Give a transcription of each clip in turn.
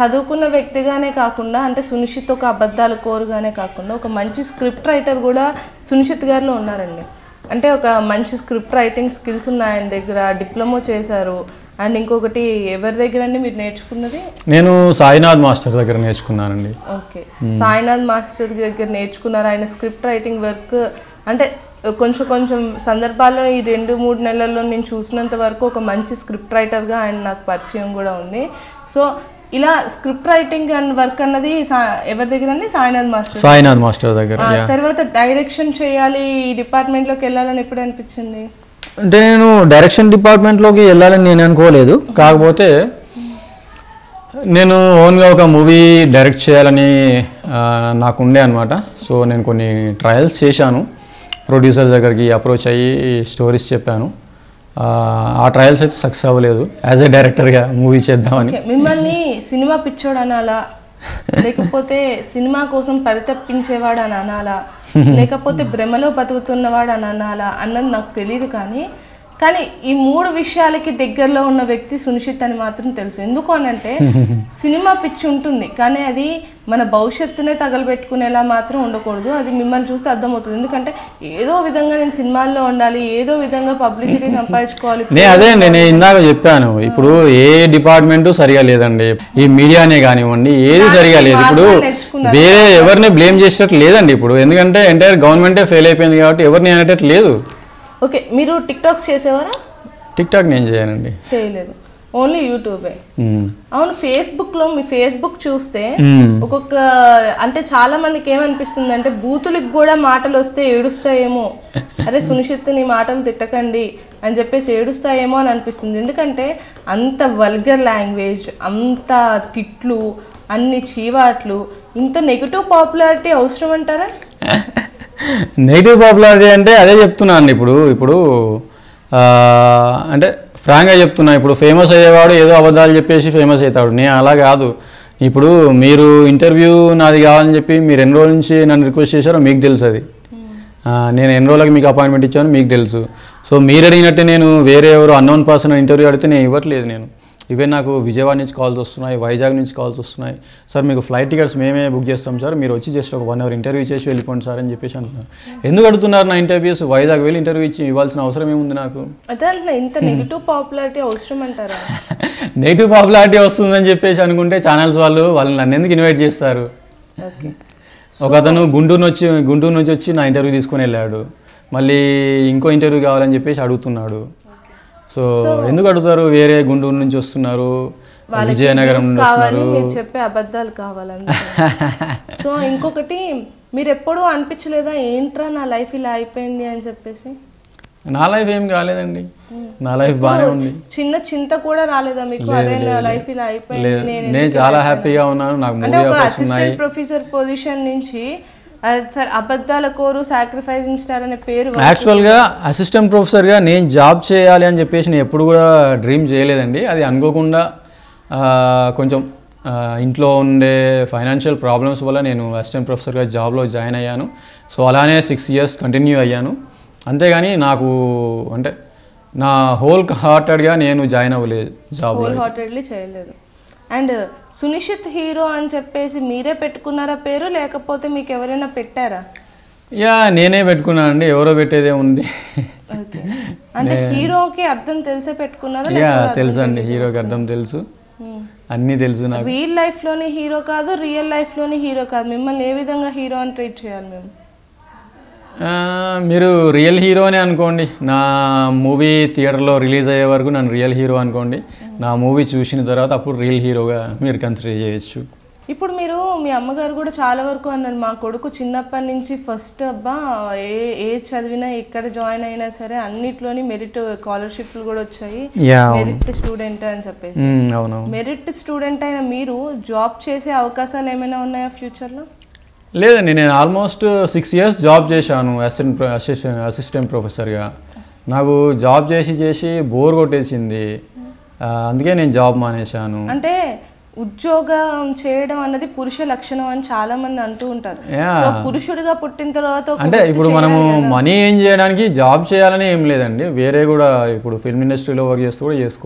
చదువుకున్న వ్యక్తిగానే కాకుండా అంటే సునిశ్చిత్ ఒక అబద్ధాల కోరుగానే కాకుండా ఒక మంచి స్క్రిప్ట్ రైటర్ కూడా సునిశ్చిత్ గారిలో ఉన్నారండి అంటే ఒక మంచి స్క్రిప్ట్ రైటింగ్ స్కిల్స్ ఉన్నాయి ఆయన దగ్గర డిప్లొమా చేశారు అండ్ ఇంకొకటి ఎవరి దగ్గర అండి మీరు నేర్చుకున్నది నేను సాయినాథ్ మాస్టర్ దగ్గర నేర్చుకున్నానండి ఓకే సాయినాథ్ మాస్టర్ దగ్గర నేర్చుకున్నారు ఆయన స్క్రిప్ట్ రైటింగ్ వర్క్ అంటే కొంచెం కొంచెం సందర్భాల్లో ఈ రెండు మూడు నెలల్లో నేను చూసినంత వరకు ఒక మంచి స్క్రిప్ట్ రైటర్గా ఆయన నాకు పరిచయం కూడా ఉంది సో ఇలా స్క్రిప్ట్ రైటింగ్ అండ్ వర్క్ అన్నది సా- ఎవరి దగ్గర అండి సాయినాథ్ మాస్టర్ సాయినాథ్ మాస్టర్ దగ్గర ఆ, తర్వాత డైరెక్షన్ చేయాలి ఈ డిపార్ట్మెంట్లోకి వెళ్ళాలని ఎప్పుడు అనిపించింది అంటే నేను డైరెక్షన్ డిపార్ట్మెంట్లోకి వెళ్ళాలని నేను అనుకోలేదు కాకపోతే నేను ఓన్గా ఒక మూవీ డైరెక్ట్ చేయాలని ఆ, నాకు ఉండే అనమాట సో నేను కొన్ని ట్రయల్స్ చేశాను ప్రొడ్యూసర్ దగ్గరికి అప్రోచ్ అయ్యి స్టోరీస్ చెప్పాను ఆ, ఆ ట్రయల్స్ అయితే సక్సెస్ అవ్వలేదు యాజ్ ఎ డైరెక్టర్గా మూవీ చేద్దామని ఓకే, మిమ్మల్ని సినిమా పిచ్చోడు అనాలా లేకపోతే సినిమా కోసం పరితపించేవాడు అని అనాలా లేకపోతే భ్రమలో బతుకుతున్నవాడు అని అనాలా అన్నది నాకు తెలియదు కానీ కానీ ఈ మూడు విషయాలకి దగ్గరలో ఉన్న వ్యక్తి సునిశ్చిత్ అని మాత్రం తెలుసు ఎందుకు అని అంటే సినిమా పిచ్చి ఉంటుంది కానీ అది మన భవిష్యత్తునే తగలబెట్టుకునేలా మాత్రం ఉండకూడదు అది మిమ్మల్ని చూస్తే అర్థమవుతుంది ఎందుకంటే ఏదో విధంగా నేను సినిమాల్లో ఉండాలి ఏదో విధంగా పబ్లిసిటీ సంపాదించుకోవాలి నే అదే అండి నేను ఇందాక చెప్పాను ఇప్పుడు ఏ డిపార్ట్మెంట్ సరిగా లేదండి ఈ మీడియానే కానివ్వండి ఏది సరిగా లేదు ఇప్పుడు నేర్చుకున్నారు. వేరే ఎవరిని బ్లేమ్ చేసేటట్టు లేదండి ఇప్పుడు ఎందుకంటే ఎంటైర్ గవర్నమెంటే ఫెయిల్ అయిపోయింది కాబట్టి ఎవరిని అనేటట్టు లేదు ఓకే మీరు టిక్ టాక్స్ చేసేవారా టిక్ టాక్ నేను చేయనండి చేయలేదు ఓన్లీ యూట్యూబే మ్మ్. అవును ఫేస్బుక్ లో మీ ఫేస్బుక్ చూస్తే మ్మ్. ఒక్కొక్క అంటే చాలా మందికి ఏమనిపిస్తుంది అంటే బూతులకు కూడా మాటలు వస్తే ఏడుస్తాయేమో అరే సునిశ్చిత్ నీ మాటలు తిట్టకండి అని చెప్పేసి ఏడుస్తాయేమో అని అనిపిస్తుంది ఎందుకంటే అంత వల్గర్ లాంగ్వేజ్ అంత తిట్లు అన్ని చీవాట్లు ఇంత నెగిటివ్ పాపులారిటీ అవసరం అంటారా నెగిటివ్ పాపులారిటీ అంటే అదే చెప్తున్నాను ఇప్పుడు ఇప్పుడు ఆ, అంటే ఫ్రాంక్గా చెప్తున్నా ఇప్పుడు ఫేమస్ అయ్యేవాడు ఏదో అబద్ధాలు చెప్పేసి ఫేమస్ అవుతాడు నేను అలా కాదు ఇప్పుడు మీరు ఇంటర్వ్యూ నాది కావాలని చెప్పి మీరు ఎన్ని రోజుల నుంచి నన్ను రిక్వెస్ట్ చేశారో మీకు తెలుసు అది ఆ, నేను ఎన్ని రోజులకి మీకు అపాయింట్మెంట్ ఇచ్చాను మీకు తెలుసు సో మీరు అడిగినట్టు నేను వేరే ఎవరు అన్నోన్ పర్సన్ ఇంటర్వ్యూ అడిగితే నేను ఇవ్వట్లేదు నేను ఈవెన్ నాకు విజయవాడ నుంచి కాల్స్ వస్తున్నాయి వైజాగ్ నుంచి కాల్స్ వస్తున్నాయి సార్ మీకు ఫ్లైట్ టికెట్స్ మేమే బుక్ చేస్తాం సార్ మీరు వచ్చి జస్ట్ ఒక వన్ అవర్ ఇంటర్వ్యూ చేసి వెళ్ళిపోండి సార్ అని చెప్పేసి అంటున్నారు ఎందుకు అడుగుతున్నారు నా ఇంటర్వ్యూస్ వైజాగ్ వెళ్ళి ఇంటర్వ్యూ ఇచ్చి ఇవ్వాల్సిన అవసరం ఏముంది నాకు అదే అంటున్నా ఇంత నెగిటివ్ పాపులారిటీ అవసరం అంటారా నెగిటివ్ పాపులారిటీ వస్తుందని చెప్పేసి అనుకుంటే ఛానల్స్ వాళ్ళు వాళ్ళని నన్ను ఎందుకు ఇన్వైట్ చేస్తారు ఓకే ఒక అతను గుంటూరు నుంచి గుంటూరు నుంచి వచ్చి నా ఇంటర్వ్యూ తీసుకొని వెళ్ళాడు మళ్ళీ ఇంకో ఇంటర్వ్యూ కావాలని చెప్పేసి అడుగుతున్నాడు సో ఎందుకు అడుగుతారు వేరే గుంటూరు నుంచి వస్తున్నారు విజయనగరం నుండి కావాలి వస్తున్నారు మీరు చెప్పే అబద్ధాలు కావాలని సో ఇంకొకటి మీరు ఎప్పుడూ అనిపించలేదా ఏంట్రా నా లైఫ్ ఇలా అయిపోయింది అని చెప్పేసి నా లైఫ్ ఏం కాలేదండి నా లైఫ్ బాగానే ఉంది చిన్న చింత కూడా రాలేదా మీకు అదే నా లైఫ్ ఇలా అయిపోయింది లేదు నేను నేను చాలా హ్యాపీగా ఉన్నాను నాకు అంటే మూవీ ఒక ఆఫర్స్ ఉన్నాయి అసిస్టెంట్ ప్రొఫెసర్ పొజిషన్ నుంచి అది సరే, అబద్ధాల కోరు సాక్రిఫైసింగ్ స్టార్ అనే పేరు యాక్చువల్గా అసిస్టెంట్ ప్రొఫెసర్గా నేను జాబ్ చేయాలి అని చెప్పేసి నేను ఎప్పుడు కూడా డ్రీమ్ చేయలేదండి అది అనుకోకుండా ఆ, కొంచెం ఆ, ఇంట్లో ఉండే ఫైనాన్షియల్ ప్రాబ్లమ్స్ వల్ల నేను అసిస్టెంట్ ప్రొఫెసర్గా జాబ్లో జాయిన్ అయ్యాను సో అలానే సిక్స్ ఇయర్స్ కంటిన్యూ అయ్యాను అంతేగాని నాకు అంటే నా హోల్ హార్టెడ్గా నేను జాయిన్ అవ్వలేదు జాబ్లో హోల్ హార్టెడ్లీ చేయలేదు అండ్ సునిశ్చిత్ హీరో అని చెప్పేసి మీరే పెట్టుకున్నారా పేరు లేకపోతే మీకు ఎవరైనా పెట్టారా యా నేనే పెట్టుకున్నానండి ఎవరో పెట్టేదే ఉంది ఓకే అంటే హీరోకి అర్థం తెలిసే పెట్టుకున్నారా యా తెలుసు అండి హీరోకి అర్థం తెలుసు అన్నీ తెలుసు నాకు రియల్ లైఫ్ లోని హీరో కాదు రియల్ లైఫ్ లోని హీరో కాదు మిమ్మల్ని ఏ విధంగా హీరో అని ట్రీట్ చేయాలి మేము ఆ, మీరు రియల్ హీరోనే అనుకోండి నా మూవీ థియేటర్లో రిలీజ్ అయ్యే వరకు నన్ను రియల్ హీరో అనుకోండి నా మూవీ చూసిన తర్వాత అప్పుడు రియల్ హీరోగా మీరు కన్సిడర్ చేయొచ్చు ఇప్పుడు మీరు మీ అమ్మగారు కూడా చాలా వరకు అన్నారు మా కొడుకు చిన్నప్పటి నుంచి ఫస్ట్ అబ్బా ఏ ఏ చదివినా ఎక్కడ జాయిన్ అయినా సరే అన్నిట్లోని మెరిట్ స్కాలర్షిప్లు కూడా వచ్చాయి యా మెరిట్ స్టూడెంట్ అని చెప్పేసి అవునవును మెరిట్ స్టూడెంట్ అయిన మీరు జాబ్ చేసే అవకాశాలు ఏమైనా ఉన్నాయా ఫ్యూచర్లో లేదండి నేను ఆల్మోస్ట్ సిక్స్ ఇయర్స్ జాబ్ చేశాను అసిస్టెంట్ అసిస్టెంట్ అసిస్టెంట్ ప్రొఫెసర్గా నాకు జాబ్ చేసి చేసి బోర్ కొట్టేసింది ఆ, అందుకే నేను జాబ్ మానేశాను అంటే ఉద్యోగం చేయడం అన్నది పురుష లక్షణం అని చాలా మంది అంటూ ఉంటారు యా సో పురుషుడిగా పుట్టిన తర్వాత ఒక అంటే ఇప్పుడు మనము మనీ ఏం చేయడానికి జాబ్ చేయాలని ఏం లేదండి వేరే కూడా ఇప్పుడు ఫిల్మ్ ఇండస్ట్రీలో వర్క్ చేస్తూ కూడా చేసుకోవచ్చు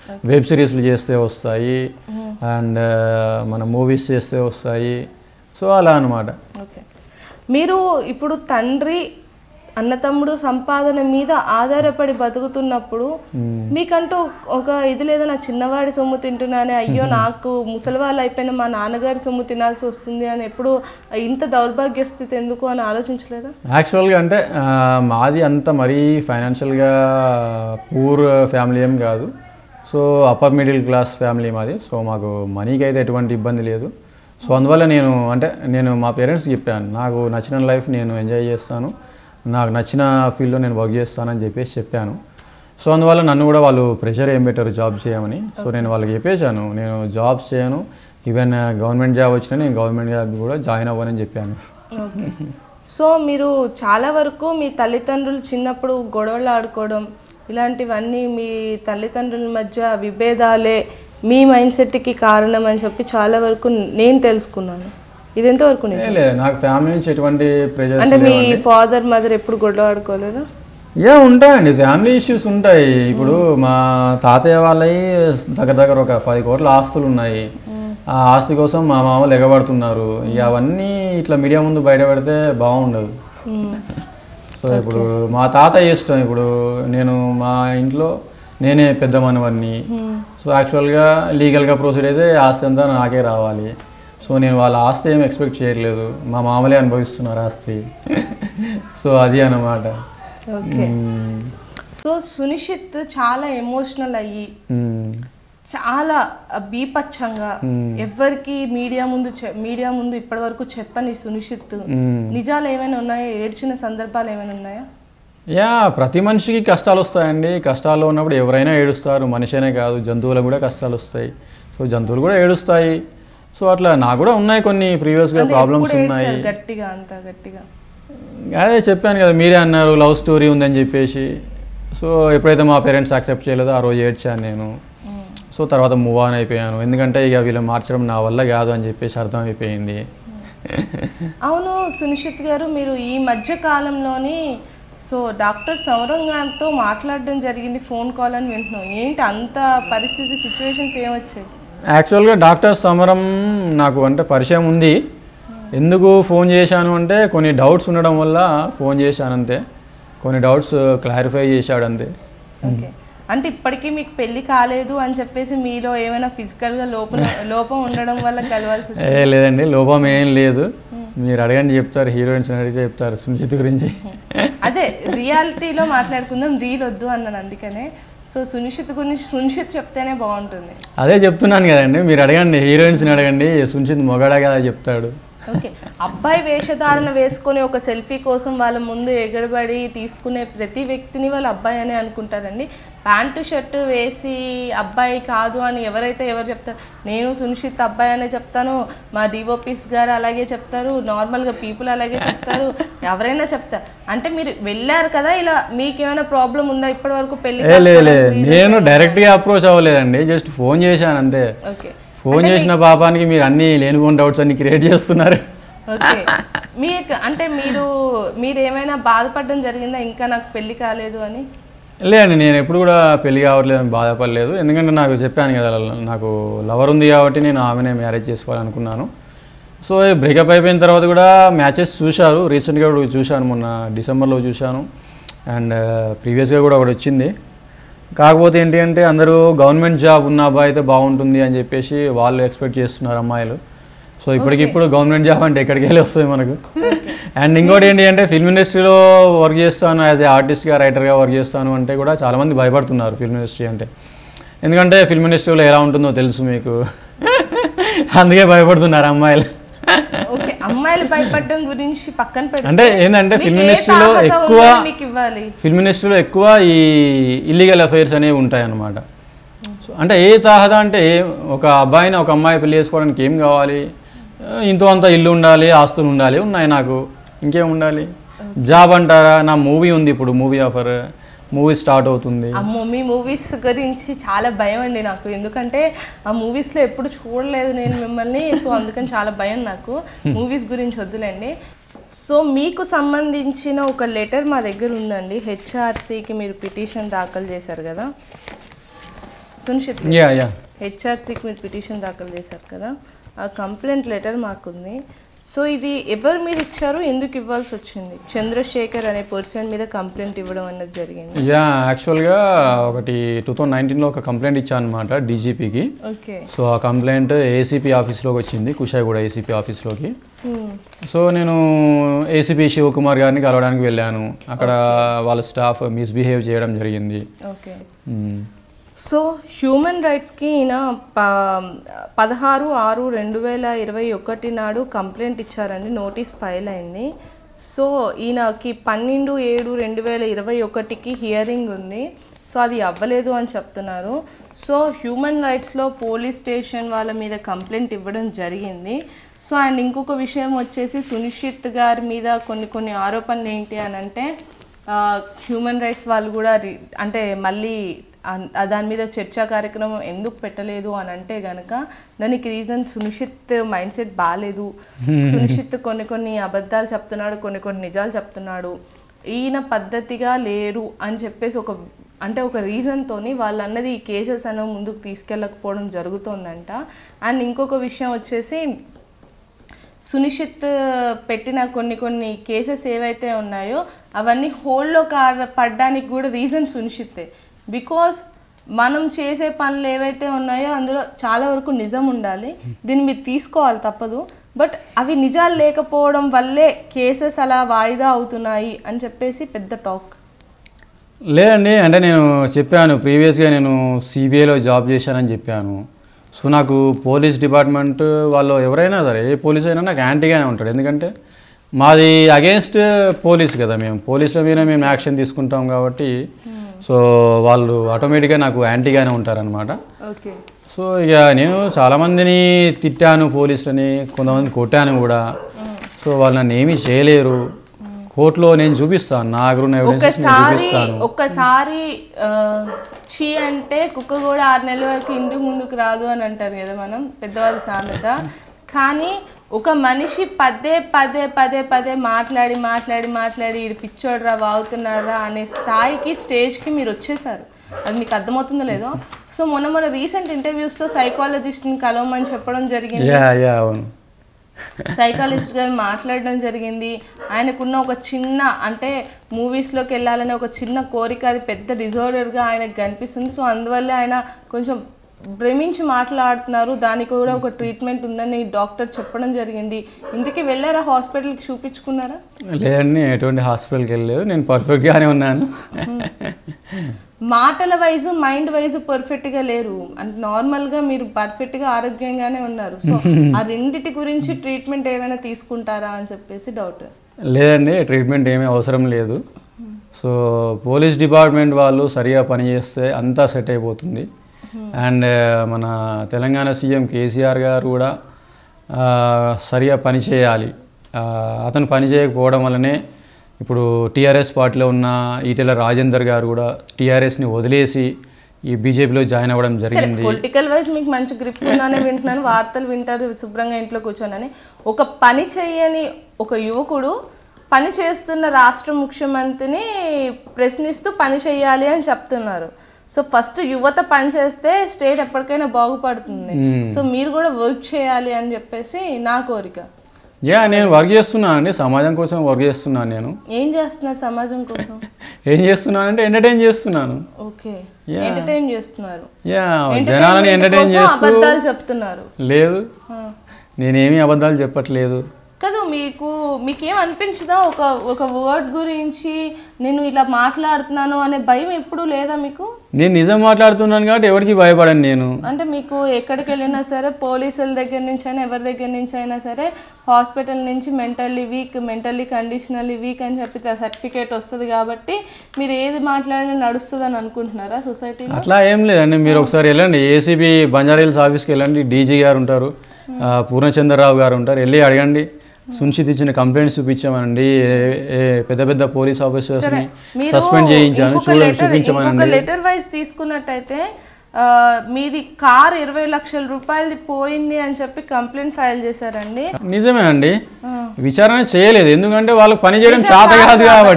వెబ్ సిరీస్లు చేస్తే వస్తాయి అండ్ మన మూవీస్ చేస్తే వస్తాయి సో అలా అనమాట ఓకే మీరు ఇప్పుడు తండ్రి అన్నతమ్ముడు సంపాదన మీద ఆధారపడి బతుకుతున్నప్పుడు మీకంటూ ఒక ఇది లేదా నా చిన్నవాడి సొమ్ము తింటున్నానే అయ్యో నాకు ముసలివాళ్ళు అయిపోయిన మా నాన్నగారి సొమ్ము తినాల్సి వస్తుంది అని ఎప్పుడు ఇంత దౌర్భాగ్య స్థితి ఎందుకు అని ఆలోచించలేదా యాక్చువల్గా అంటే ఆ, మాది అంత మరీ ఫైనాన్షియల్గా పూర్ ఫ్యామిలీ ఏం కాదు so upper middle class family మాది సో మాకు మనీకి అయితే ఎటువంటి ఇబ్బంది లేదు సో అందువల్ల నేను అంటే నేను మా పేరెంట్స్కి చెప్పాను నాకు నచ్చిన లైఫ్ నేను ఎంజాయ్ చేస్తాను నాకు నచ్చిన ఫీల్డ్లో నేను వర్క్ చేస్తానని చెప్పేసి చెప్పాను సో అందువల్ల నన్ను కూడా వాళ్ళు ప్రెషర్ ఏం పెట్టారు జాబ్ చేయమని సో నేను వాళ్ళకి చెప్పేశాను నేను జాబ్స్ చేయను ఈవెన్ గవర్నమెంట్ జాబ్ వచ్చినా నేను గవర్నమెంట్ జాబ్ కూడా జాయిన్ అవ్వనని చెప్పాను ఓకే సో మీరు చాలా వరకు మీ తల్లిదండ్రులు చిన్నప్పుడు గొడవలు ఆడుకోవడం ఇలాంటివన్నీ మీ తల్లిదండ్రుల మధ్య విభేదాలే మీ మైండ్ సెట్కి కారణం అని చెప్పి చాలా వరకు నేను తెలుసుకున్నాను ఇది ఎంతవరకు నిజం? ఏ లేదు నాకు ఫ్యామిలీ నుంచి ఎటువంటి ప్రెజర్స్ అంటే మీ ఫాదర్ మదర్ ఎప్పుడు గొడవ ఆడుకోలేదా ఏ ఉంటాయండి ఫ్యామిలీ ఇష్యూస్ ఉంటాయి ఇప్పుడు మా తాతయ్య వాళ్ళవి దగ్గర దగ్గర ఒక పది కోట్ల ఆస్తులు ఉన్నాయి ఆ ఆస్తి కోసం మా మామలు ఎగబడుతున్నారు ఇక అవన్నీ ఇట్లా మీడియా ముందు బయట పెడితే బాగుండదు మ్మ్. సో ఇప్పుడు మా తాతయ్య ఇష్టం ఇప్పుడు నేను మా ఇంట్లో నేనే పెద్ద మనవన్ని సో యాక్చువల్గా లీగల్గా ప్రొసీడ్ అయితే ఆస్తి అంతా నాకే రావాలి సో నేను వాళ్ళ ఆస్తి ఏం ఎక్స్పెక్ట్ చేయట్లేదు మా మామలే అనుభవిస్తున్నారు ఆస్తి సో అది అన్నమాట ఓకే మ్మ్. సో సునిషిత్ చాలా ఎమోషనల్ అయ్యి మ్మ్. చాలా బీపచ్చంగా ఎవ్వరికి మీడియా ముందు చె- మీడియా ముందు ఇప్పటి వరకు చెప్పని సునిషిత్ మ్మ్. నిజాలు ఏమైనా ఉన్నాయా ఏడ్చిన సందర్భాలు ఏమైనా ఉన్నాయా యా ప్రతి మనిషికి కష్టాలు వస్తాయండి కష్టాల్లో ఉన్నప్పుడు ఎవరైనా ఏడుస్తారు మనిషినే కాదు జంతువులకు కూడా కష్టాలు వస్తాయి సో జంతువులు కూడా ఏడుస్తాయి సో అట్లా నాకు కూడా ఉన్నాయి కొన్ని ప్రీవియస్గా ప్రాబ్లమ్స్ ఎప్పుడు ఉన్నాయి ఏడ్చారు గట్టిగా అంత గట్టిగా అదే చెప్పాను కదా మీరే అన్నారు లవ్ స్టోరీ ఉందని చెప్పేసి సో ఎప్పుడైతే మా పేరెంట్స్ యాక్సెప్ట్ చేయలేదో ఆ రోజు ఏడ్చాను నేను సో తర్వాత మూవ్ ఆన్ అయిపోయాను ఎందుకంటే ఇక వీళ్ళని మార్చడం నా వల్ల కాదు అని చెప్పేసి అర్థమైపోయింది అవును సునిషిత్ గారు మీరు ఈ మధ్య కాలంలోని సో డాక్టర్ సౌరం గారితో మాట్లాడడం జరిగింది ఫోన్ కాల్ అని వింటున్నాం ఏంటి అంత పరిస్థితి సిచ్యువేషన్స్ ఏమొచ్చాయి యాక్చువల్గా డాక్టర్ సమరం నాకు అంటే పరిచయం ఉంది ఎందుకు ఫోన్ చేశాను అంటే కొన్ని డౌట్స్ ఉండడం వల్ల ఫోన్ చేశాను అంతే కొన్ని డౌట్స్ క్లారిఫై చేశాడు అంతే ఓకే అంటే ఇప్పటికీ మీకు పెళ్లి కాలేదు అని చెప్పేసి మీలో ఏమైనా ఫిజికల్ గా లోపం లోపం ఉండడం వల్ల కలవాల్సి వచ్చింది ఏ లేదండి లోపం ఏం లేదు మీరు అడగండి చెప్తారు హీరోయిన్స్ అడిగితే చెప్తారు సుజిత్ గురించి అదే రియాలిటీలో మాట్లాడుకుందాం రీల్ వద్దు అన్నాను అందుకనే సో సునిషిత్ గురించి సునిషిత్ చెప్తేనే బాగుంటుంది అదే చెప్తున్నాను కదండి మీరు అడగండి హీరోయిన్స్ని అడగండి సుజిత్ మొగాడా కదా చెప్తాడు ఓకే అబ్బాయి వేషధారణ వేసుకొని ఒక సెల్ఫీ కోసం వాళ్ళ ముందు ఎగరబడి తీసుకునే ప్రతి వ్యక్తిని వాళ్ళ అబ్బాయి అని అనుకుంటారండి ప్యాంటు షర్టు వేసి అబ్బాయి కాదు అని ఎవరైతే ఎవరు చెప్తారు నేను సునిషిత్ అబ్బాయి అనే చెప్తాను మా డిఓపీస్ గారు అలాగే చెప్తారు నార్మల్గా పీపుల్ అలాగే చెప్తారు ఎవరైనా చెప్తారు అంటే మీరు వెళ్ళారు కదా ఇలా మీకు ఏమైనా ప్రాబ్లం ఉందా ఇప్పటి వరకు పెళ్లి ఏ లేదు లేదు నేను డైరెక్ట్గా అప్రోచ్ అవ్వలేదండి జస్ట్ ఫోన్ చేశాను అంతే ఓకే ఫోన్ చేసిన పాపానికి మీరు అన్ని లేనిపోని డౌట్స్ అన్ని క్రియేట్ చేస్తున్నారు ఓకే మీకు అంటే మీరు మీరు ఏమైనా బాధపడడం జరిగిందా ఇంకా నాకు పెళ్లి కాలేదు అని లేదండి నేను ఎప్పుడు కూడా పెళ్లి కావట్లేదు అని బాధపడలేదు ఎందుకంటే నాకు చెప్పాను కదా నాకు లవర్ ఉంది కాబట్టి నేను ఆమెనే మ్యారేజ్ చేసుకోవాలనుకున్నాను సో బ్రేకప్ అయిపోయిన తర్వాత కూడా మ్యాచెస్ చూశారు రీసెంట్గా కూడా చూశాను మొన్న డిసెంబర్లో చూశాను అండ్ ప్రీవియస్గా కూడా ఒకటి వచ్చింది కాకపోతే ఏంటి అంటే అందరూ గవర్నమెంట్ జాబ్ ఉన్న అబ్బాయి అయితే బాగుంటుంది అని చెప్పేసి వాళ్ళు ఎక్స్పెక్ట్ చేస్తున్నారు అమ్మాయిలు సో ఇప్పటికిప్పుడు గవర్నమెంట్ జాబ్ అంటే ఎక్కడికి వెళ్ళి వస్తుంది మనకు అండ్ ఇంకోటి ఏంటి అంటే ఫిల్మ్ ఇండస్ట్రీలో వర్క్ చేస్తాను యాజ్ ఏ ఆర్టిస్ట్గా రైటర్గా వర్క్ చేస్తాను అంటే కూడా చాలామంది భయపడుతున్నారు ఫిల్మ్ ఇండస్ట్రీ అంటే ఎందుకంటే ఫిల్మ్ ఇండస్ట్రీలో ఎలా ఉంటుందో తెలుసు మీకు అందుకే భయపడుతున్నారు అమ్మాయిలు ఓకే అమ్మాయిలు భయపడడం గురించి పక్కన పెడితే అంటే ఏంటంటే మీకు ఫిల్మ్ ఏ ఇండస్ట్రీలో తాహత ఎక్కువ ఉందని మీకు ఇవ్వాలి ఫిల్మ్ ఇండస్ట్రీలో ఎక్కువ ఈ ఇల్లీగల్ అఫైర్స్ అనేవి ఉంటాయి అన్నమాట సో అంటే ఏ తాహత అంటే ఏ- ఒక అబ్బాయిని ఒక అమ్మాయి పెళ్లి చేసుకోవడానికి ఏం కావాలి ఆ, ఇంతో అంత ఇల్లు ఉండాలి ఆస్తులు ఉండాలి ఉన్నాయి నాకు ఇంకేం ఉండాలి జాబ్ అంటారా నా మూవీ ఉంది ఇప్పుడు మూవీ ఆఫర్ మూవీ స్టార్ట్ అవుతుంది అమ్మో మీ మూవీస్ గురించి చాలా భయం అండి నాకు ఎందుకంటే ఆ మూవీస్లో ఎప్పుడు చూడలేదు నేను మిమ్మల్ని సో అందుకని చాలా భయం నాకు మూవీస్ గురించి వద్దులేండి సో మీకు సంబంధించిన ఒక లెటర్ మా దగ్గర ఉందండి హెచ్ఆర్సీకి మీరు పిటిషన్ దాఖలు చేశారు కదా సునిశ్చిత్ యా యా హెచ్ఆర్సీకి మీరు పిటిషన్ దాఖలు చేశారు కదా ఆ కంప్లైంట్ లెటర్ మాకుంది సో ఇది ఎవరి మీద ఇచ్చారు ఎందుకు ఇవ్వాల్సి వచ్చింది చంద్రశేఖర్ అనే పర్సన్ మీద కంప్లైంట్ ఇవ్వడం అనేది జరిగింది యా యాక్చువల్గా ఒకటి టూ థౌజండ్ నైన్టీన్లో ఒక కంప్లైంట్ ఇచ్చాను అనమాట డీజీపీకి ఓకే సో ఆ కంప్లైంట్ ఏసీపీ ఆఫీస్లోకి వచ్చింది కుషాయిగూడ ఏసీపీ ఆఫీస్లోకి సో నేను ఏసీపీ శివకుమార్ గారిని కలవడానికి వెళ్ళాను అక్కడ వాళ్ళ స్టాఫ్ మిస్బిహేవ్ చేయడం జరిగింది ఓకే మ్మ్. సో హ్యూమన్ రైట్స్కి ఈయన ప- పదహారు ఆరు రెండు వేల ఇరవై ఒకటి నాడు కంప్లైంట్ ఇచ్చారండి నోటీస్ ఫైల్ అయింది సో ఈయనకి పన్నెండు ఏడు రెండు వేల ఇరవై ఒకటికి హియరింగ్ ఉంది సో అది అవ్వలేదు అని చెప్తున్నారు సో హ్యూమన్ రైట్స్లో పోలీస్ స్టేషన్ వాళ్ళ మీద కంప్లైంట్ ఇవ్వడం జరిగింది సో అండ్ ఇంకొక విషయం వచ్చేసి సునిశ్చిత్ గారి మీద కొన్ని కొన్ని ఆరోపణలు ఏంటి అని అంటే హ్యూమన్ రైట్స్ వాళ్ళు కూడా రి- అంటే మళ్ళీ అన్- ఆ దాని మీద చర్చా కార్యక్రమం ఎందుకు పెట్టలేదు అని అంటే గనక దానికి రీజన్ సునిశ్చిత్ మైండ్ సెట్ బాగాలేదు సునిశ్చిత్ కొన్ని కొన్ని అబద్ధాలు చెప్తున్నాడు కొన్ని కొన్ని నిజాలు చెప్తున్నాడు ఈయన పద్ధతిగా లేరు అని చెప్పేసి ఒక అంటే ఒక రీజన్తోని వాళ్ళు అన్నది ఈ కేసెస్ అనేవి ముందుకు తీసుకెళ్ళకపోవడం జరుగుతోందంట అండ్ ఇంకొక విషయం వచ్చేసి సునిశ్చిత్ పెట్టిన కొన్ని కొన్ని కేసెస్ ఏవైతే ఉన్నాయో అవన్నీ హోల్డ్లో కార పడ్డానికి కూడా రీజన్ సునిశ్చిత్తే బికాస్ మనం చేసే పనులు ఏవైతే ఉన్నాయో అందులో చాలా వరకు నిజం ఉండాలి దీన్ని మీరు తీసుకోవాలి తప్పదు బట్ అవి నిజాలు లేకపోవడం వల్లే కేసెస్ అలా వాయిదా అవుతున్నాయి అని చెప్పేసి పెద్ద టాక్ లేదండి అంటే నేను చెప్పాను ప్రీవియస్గా నేను సిబిఐలో జాబ్ చేశానని చెప్పాను సో నాకు పోలీస్ డిపార్ట్మెంట్ వాళ్ళు ఎవరైనా సరే ఏ పోలీస్ అయినా నాకు యాంటీగానే ఉంటాడు ఎందుకంటే మాది అగేన్స్ట్ పోలీస్ కదా మేము పోలీసుల మీద మేము యాక్షన్ తీసుకుంటాం కాబట్టి సో వాళ్ళు ఆటోమేటిక్గా నాకు యాంటీగానే ఉంటారనమాట ఓకే సో ఇక నేను చాలామందిని తిట్టాను పోలీసులని కొంతమంది కొట్టాను కూడా సో వాళ్ళు నన్ను ఏమీ చేయలేరు కోర్టులో నేను చూపిస్తాను నా దగ్గర ఉన్న ఎవిడెన్సెస్ నేను ఒక్కసారి చూపిస్తాను ఒక్కసారి ఆ, చీ అంటే కుక్క కూడా ఆరు నెలల వరకు ఇంటికి ముందుకు రాదు అని అంటారు కదా మనం పెద్దవాళ్ళ సామెత కానీ ఒక మనిషి పదే పదే పదే పదే మాట్లాడి మాట్లాడి మాట్లాడి ఈడు పిచ్చోడ్రా వాగుతున్నారా అనే స్థాయికి స్టేజ్కి మీరు వచ్చేసారు అది మీకు అర్థమవుతుందో లేదో సో మొన్న మొన్న రీసెంట్ ఇంటర్వ్యూస్లో సైకాలజిస్ట్ని కలవమని చెప్పడం జరిగింది యా యా అవును సైకాలజిస్ట్ గారు మాట్లాడడం జరిగింది ఆయనకున్న ఒక చిన్న అంటే మూవీస్లోకి వెళ్ళాలనే ఒక చిన్న కోరిక అది పెద్ద డిజార్డర్గా ఆయనకు కనిపిస్తుంది సో అందువల్ల ఆయన కొంచెం భ్రమించి మాట్లాడుతున్నారు దానికి కూడా ఒక ట్రీట్మెంట్ ఉందని డాక్టర్ చెప్పడం జరిగింది ఇందుకే వెళ్ళారా హాస్పిటల్కి చూపించుకున్నారా లేదండి ఎటువంటి హాస్పిటల్కి వెళ్ళలేదు నేను పర్ఫెక్ట్గానే ఉన్నాను మాటల వైజ్ మైండ్ వైజ్ పర్ఫెక్ట్గా లేరు అంటే నార్మల్గా మీరు పర్ఫెక్ట్గా ఆరోగ్యంగానే ఉన్నారు సో ఆ రెండిటి గురించి ట్రీట్మెంట్ ఏమైనా తీసుకుంటారా అని చెప్పేసి డౌట్ లేదండి ట్రీట్మెంట్ ఏమీ అవసరం లేదు సో పోలీస్ డిపార్ట్మెంట్ వాళ్ళు సరిగా పనిచేస్తే అంతా సెట్ అయిపోతుంది అండ్ మన తెలంగాణ సీఎం కేసీఆర్ గారు కూడా ఆ, సరిగా పని చేయాలి ఆ, అతను పని చేయకపోవడం వల్లనే ఇప్పుడు టీఆర్ఎస్ పార్టీలో ఉన్న ఈటెల రాజేందర్ గారు కూడా టీఆర్ఎస్ని వదిలేసి ఈ బీజేపీలో జాయిన్ అవ్వడం సరే జరిగింది పొలిటికల్ వైజ్ మీకు మంచి గ్రిప్ ఉందని వింటున్నాను వార్తలు వింటారు శుభ్రంగా ఇంట్లో కూర్చోనని ఒక పని చేయని ఒక యువకుడు పని చేస్తున్న రాష్ట్ర ముఖ్యమంత్రిని ప్రశ్నిస్తూ పని చేయాలి అని చెప్తున్నారు సో ఫస్ట్ యువత పని చేస్తే స్టేట్ ఎప్పటికైనా బాగుపడుతుంది సో మీరు కూడా వర్క్ చేయాలి అని చెప్పేసి నా కోరిక యా నేను వర్క్ చేస్తున్నాను అండి సమాజం కోసం వర్క్ చేస్తున్నాను నేను ఏం చేస్తున్నారు సమాజం కోసం ఏం చేస్తున్నానంటే ఎంటర్టైన్ చేస్తున్నాను ఓకే Yeah. ఎంటర్టైన్ చేస్తున్నారు యా Entertainment జనాలని ఎంటర్టైన్ కోసం చేస్తూ అబద్ధాలు చెప్తున్నారు లేదు ఆ. నేనేమీ అబద్ధాలు చెప్పట్లేదు కాదు మీకు మీకేం అనిపించదా ఒక ఒక వర్డ్ గురించి నేను ఇలా మాట్లాడుతున్నాను అనే భయం ఎప్పుడూ లేదా మీకు నేను నిజం మాట్లాడుతున్నాను కాబట్టి ఎవరికి భయపడను నేను అంటే మీకు ఎక్కడికి వెళ్ళినా సరే పోలీసుల దగ్గర నుంచి అయినా ఎవరి దగ్గర నుంచి అయినా సరే హాస్పిటల్ నుంచి mentally weak mentally conditionally weak అని చెప్పి సర్టిఫికేట్ వస్తుంది కాబట్టి మీరు ఏది మాట్లాడినా నడుస్తుంది అని అనుకుంటున్నారా సొసైటీలో అట్లా ఏం లేదండి మీరు ఒకసారి వెళ్ళండి ఏసీబీ బంజారాహిల్స్ ఆఫీస్కి వెళ్ళండి డీజీ గారు ఉంటారు ఆ, పూర్ణచంద్రరావు గారు ఉంటారు వెళ్ళి అడగండి సునిశ్చిత్ ఇచ్చిన కంప్లైంట్స్ చూపించామండి ఏ- ఏ పెద్ద పెద్ద పోలీస్ ఆఫీసర్స్ని మీరు సస్పెండ్ చేయించాను ఇంకొక చూడండి లెటర్ ఇంకొక చూపించమనండి లెటర్ వైజ్ తీసుకున్నట్టయితే ఆ, మీది కార్ ఇరవై లక్షల రూపాయలది పోయింది అని చెప్పి కంప్లైంట్ ఫైల్ చేశారండి నిజమే అండి ఆ. విచారణ చేయలేదు ఎందుకంటే వాళ్ళకి పని చేయడం చేత కాదు కాబట్టి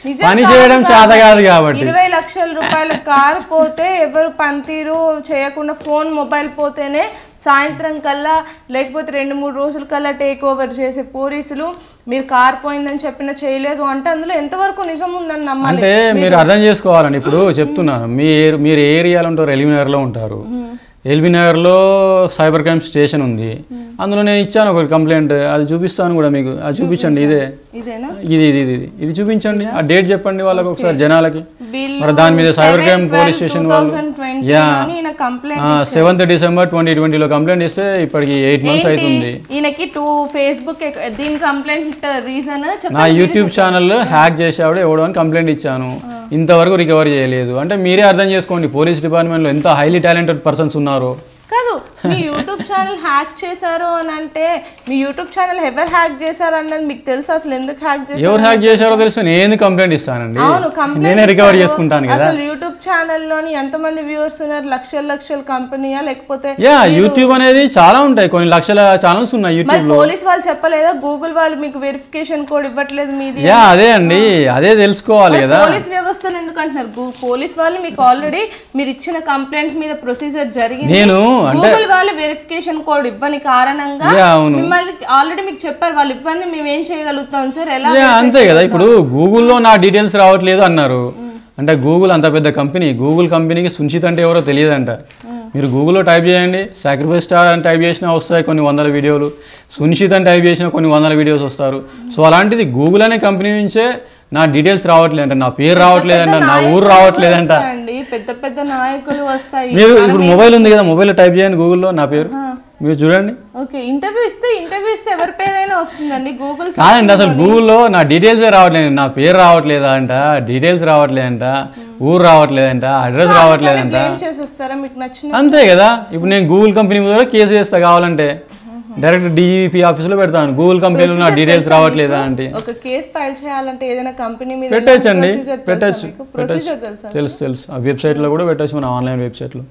నిజం పని కాదు చేయడం చేత కాదు కాబట్టి ఇరవై లక్షల రూపాయల కారు పోతే ఎవరు పనితీరు చేయకుండా ఫోన్ మొబైల్ పోతేనే సాయంత్రం కల్లా లేకపోతే రెండు మూడు రోజుల కల్లా టేక్ ఓవర్ చేసే పోలీసులు మీరు కార్ పోయిందని చెప్పినా చేయలేదు అంటే అందులో ఎంతవరకు నిజం ఉందని నమ్మాలి అంటే మీరు అర్థం చేసుకోవాలండి ఇప్పుడు చెప్తున్నాను మీ ఏర్- మీరు ఏ ఏరియాలో ఉంటారు ఎల్బీ నగర్లో ఉంటారు ఎల్బీ నగర్లో సైబర్ క్రైమ్ స్టేషన్ ఉంది అందులో నేను ఇచ్చాను ఒక కంప్లైంట్ అది చూపిస్తాను కూడా మీకు అది చూపించండి ఇదే ఇదేనా ఇది ఇది ఇది ఇది ఇది చూపించండి ఆ డేట్ చెప్పండి వాళ్ళకి ఒకసారి జనాలకి బిల్ మరి దాని మీద సైబర్ క్రైమ్ పోలీస్ స్టేషన్ వాళ్ళు యా ఈయన కంప్లైంట్ సెవెంత్ డిసెంబర్ ట్వంటీ ట్వంటీలో కంప్లైంట్ ఇస్తే ఇప్పటికి ఎయిట్ మంత్స్ అవుతుంది ఈయనకి టూ ఫేస్బుక్ దీని కంప్లైంట్ రీజన్ నా యూట్యూబ్ ఛానల్ హ్యాక్ చేసాడు ఎవడో అని కంప్లైంట్ ఇచ్చాను ఇంతవరకు రికవర్ చేయలేదు అంటే మీరే అర్థం చేసుకోండి పోలీస్ డిపార్ట్మెంట్లో ఎంత హైలీ టాలెంటెడ్ పర్సన్స్ ఉన్నారో కాదు మీ యూట్యూబ్ ఛానల్ హ్యాక్ చేశారు అని అంటే మీ యూట్యూబ్ ఛానల్ ఎవరు హ్యాక్ చేశారు అన్నది మీకు తెలుసు అసలు ఎందుకు హ్యాక్ చేశారు ఎవరు హ్యాక్ చేశారో తెలిస్తే నేను కంప్లైంట్ ఇస్తానండి అవును కంప్లైంట్ నేనే రికవర్ చేసుకుంటాను కదా అసలు యూట్యూబ్ ఛానల్లోని ఎంతమంది వ్యూవర్స్ ఉన్నారు లక్షల లక్షల కంపెనీయా లేకపోతే యా యూట్యూబ్ అనేది చాలా ఉంటాయి కొన్ని లక్షల ఛానల్స్ ఉన్నాయి మరి యూట్యూబ్ పోలీస్ వాళ్ళు చెప్పలేదా గూగుల్ వాళ్ళు మీకు వెరిఫికేషన్ కోడ్ ఇవ్వట్లేదు మీది యా అదే అండి అదే తెలుసుకోవాలి కదా పోలీస్ వ్యవస్థను ఎందుకు అంటున్నారు గు- పోలీస్ వాళ్ళు మీకు ఆల్రెడీ మీరు ఇచ్చిన కంప్లైంట్ మీద ప్రొసీజర్ జరిగింది నేను గూగుల్ వాళ్ళు వెరిఫికేషన్ కోడ్ ఇవ్వని కారణంగా యా అవును మిమ్మల్ని ఆల్రెడీ మీకు చెప్పారు వాళ్ళు ఇవ్వండి మేము ఏం చేయగలుగుతాం సార్ ఎలా యా అంతే కదా ఇప్పుడు గూగుల్లో నా డీటెయిల్స్ రావట్లేదు అన్నారు అంటే గూగుల్ అంత పెద్ద కంపెనీ గూగుల్ కంపెనీకి సుంచిత్ అంటే ఎవరో తెలియదంట మీరు గూగుల్లో టైప్ చేయండి సాక్రిఫైస్ స్టార్ అని టైప్ చేసినా వస్తాయి కొన్ని వందల వీడియోలు సునిశ్చిత్ అని టైప్ చేసినా కొన్ని వందల వీడియోస్ వస్తారు సో అలాంటిది గూగుల్ అనే కంపెనీ నుంచే నా డీటెయిల్స్ రావట్లేదంట నా పేరు రావట్లేదంట నా ఊరు రావట్లేదంట అండి పెద్ద పెద్ద నాయకులు వస్తాయి మీరు ఇప్పుడు మొబైల్ ఉంది కదా మొబైల్లో టైప్ చేయండి గూగుల్లో నా పేరు మీరు చూడండి ఓకే ఇంటర్వ్యూ ఇస్తే ఇంటర్వ్యూ ఇస్తే ఎవరి పేరైనా వస్తుందండి గూగుల్ కాదండి అసలు గూగుల్లో నా డీటెయిల్సే రావట్లేదు నా పేరు రావట్లేదా అంట డీటెయిల్స్ రావట్లేదంట ఊరు రావట్లేదంట అడ్రస్ రావట్లేదంట బ్లేమ్ చేసేస్తారా మీకు నచ్చిన అంతే కదా ఇప్పుడు నేను గూగుల్ కంపెనీ మీద కూడా కేసు చేస్తా కావాలంటే డైరెక్ట్ డీజీపీ ఆఫీస్లో పెడతాను గూగుల్ కంపెనీలో నా డీటెయిల్స్ రావట్లేదా అంటే ఒక కేసు ఫైల్ చేయాలంటే ఏదైనా కంపెనీ మీద పెట్టచ్చండి procedure తెలుసా పెట్టచ్చు మీకు? పెట్టచ్చు Procedure తెలుసా తెలుసు తెలుసు ఆ వెబ్సైట్లో కూడా పెట్టచ్చు మన ఆన్లైన్ వెబ్సైట్లో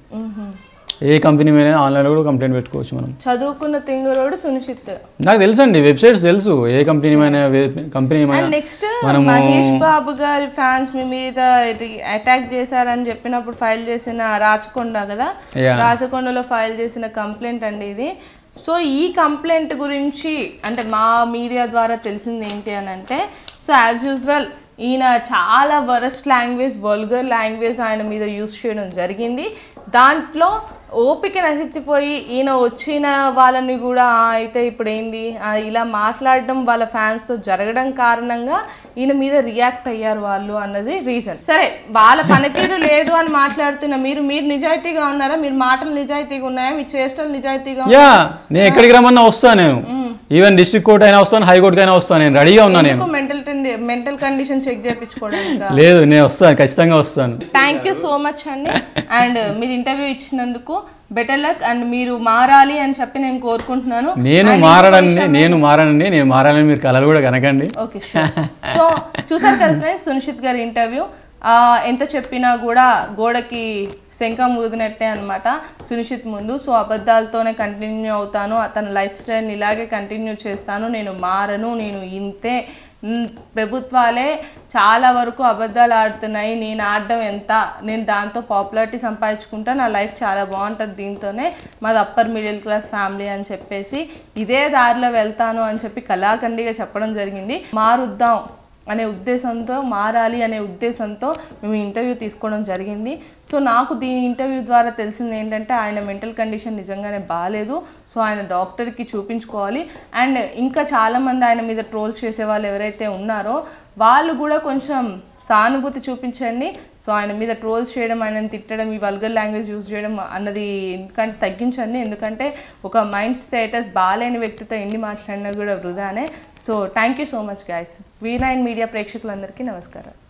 ఏ కంపెనీ మీద ఆన్లైన్లో కూడా కంప్లైంట్ పెట్టుకోవచ్చు మనం చదువుకున్న తింగురోడు సునిశ్చిత్ నాకు తెలుసు అండి వెబ్సైట్స్ తెలుసు ఏ కంపెనీ మీద కంపెనీ మీద నెక్స్ట్ మహేష్ బాబు గారి ఫ్యాన్స్ మీ మీద అటాక్ చేశారని చెప్పినప్పుడు ఫైల్ చేసిన రాచకొండ కదా Yeah. రాచకొండలో ఫైల్ చేసిన కంప్లైంట్ అండి ఇది సో ఈ కంప్లైంట్ గురించి అంటే మా మీడియా ద్వారా తెలిసింది ఏంటి అని అంటే సో యాజ్ యూజువల్ ఈయన చాలా వరస్ట్ లాంగ్వేజ్ వల్గర్ లాంగ్వేజ్ ఆయన మీద యూజ్ చేయడం జరిగింది దాంట్లో ఓపిక నశించిపోయి ఈయన వచ్చిన వాళ్ళని కూడా "ఆ, అయితే ఇప్పుడు ఏంది ఆ, ఇలా మాట్లాడడం వాళ్ళ ఫ్యాన్స్తో జరగడం కారణంగా ఈయన మీద రియాక్ట్ అయ్యారు వాళ్ళు అన్నది రీజన్ సరే వాళ్ళ పనితీరు లేదు అని మాట్లాడుతున్న మీరు మీరు నిజాయితీగా ఉన్నారా మీరు మాటలు నిజాయితీగా ఉన్నాయా మీ చేష్టలు నిజాయితీగా యా నేను ఎక్కడికి రమ్మన్నా వస్తాను నేను ఈవెన్ డిస్ట్రిక్ట్ కోర్ట్ అయినా వస్తాను హైకోర్టుకి అయినా వస్తాను నేను రెడీగా ఉన్నా నేను మెంటల్ మెంటల్ కండిషన్ చెక్ చేయించుకోవడానికి లేదు నేను వస్తాను ఖచ్చితంగా వస్తాను థ్యాంక్ యూ సో మచ్ అండి అండ్ మీరు ఇంటర్వ్యూ ఇచ్చినందుకు బెటర్ లక్ అండ్ మీరు మారాలి అని చెప్పి నేను కోరుకుంటున్నాను నేను మారడండి నేను మారనండి నేను మారాలని మీరు కలలు కూడా కనకండి ఓకే సో చూసారు కదా ఫ్రెండ్స్ సునిషిత్ గారి ఇంటర్వ్యూ ఎంత చెప్పినా కూడా గోడకి శంఖం ఊదినట్టే అనమాట సునిషిత్ ముందు సో అబద్ధాలతోనే కంటిన్యూ అవుతాను అతని లైఫ్ స్టైల్ని ఇలాగే కంటిన్యూ చేస్తాను నేను మారను నేను ఇంతే మ్, ప్రభుత్వాలే చాలా వరకు అబద్ధాలు ఆడుతున్నాయి నేను ఆడడం ఎంత నేను దాంతో పాపులారిటీ సంపాదించుకుంటా నా లైఫ్ చాలా బాగుంటుంది దీంతోనే మాది అప్పర్ మిడిల్ క్లాస్ ఫ్యామిలీ అని చెప్పేసి ఇదే దారిలో వెళ్తాను అని చెప్పి కళాఖండిగా చెప్పడం జరిగింది మారుద్దాం అనే ఉద్దేశంతో మారాలి అనే ఉద్దేశంతో మేము ఇంటర్వ్యూ తీసుకోవడం జరిగింది సో నాకు దీని ఇంటర్వ్యూ ద్వారా తెలిసింది ఏంటంటే ఆయన మెంటల్ కండిషన్ నిజంగానే బాగాలేదు సో ఆయన డాక్టర్కి చూపించుకోవాలి అండ్ ఇంకా చాలామంది ఆయన మీద ట్రోల్స్ చేసే వాళ్ళు ఎవరైతే ఉన్నారో వాళ్ళు కూడా కొంచెం సానుభూతి చూపించండి సో ఆయన మీద ట్రోల్స్ చేయడం ఆయన తిట్టడం ఈ వల్గర్ లాంగ్వేజ్ యూజ్ చేయడం అన్నది ఎందుకంటే తగ్గించండి ఎందుకంటే ఒక మైండ్ స్టేటస్ బాగాలేని వ్యక్తితో ఎన్ని మాట్లాడినా కూడా వృధానే so thank you so much guys V nine media ప్రేక్షకులందరికీ నమస్కారం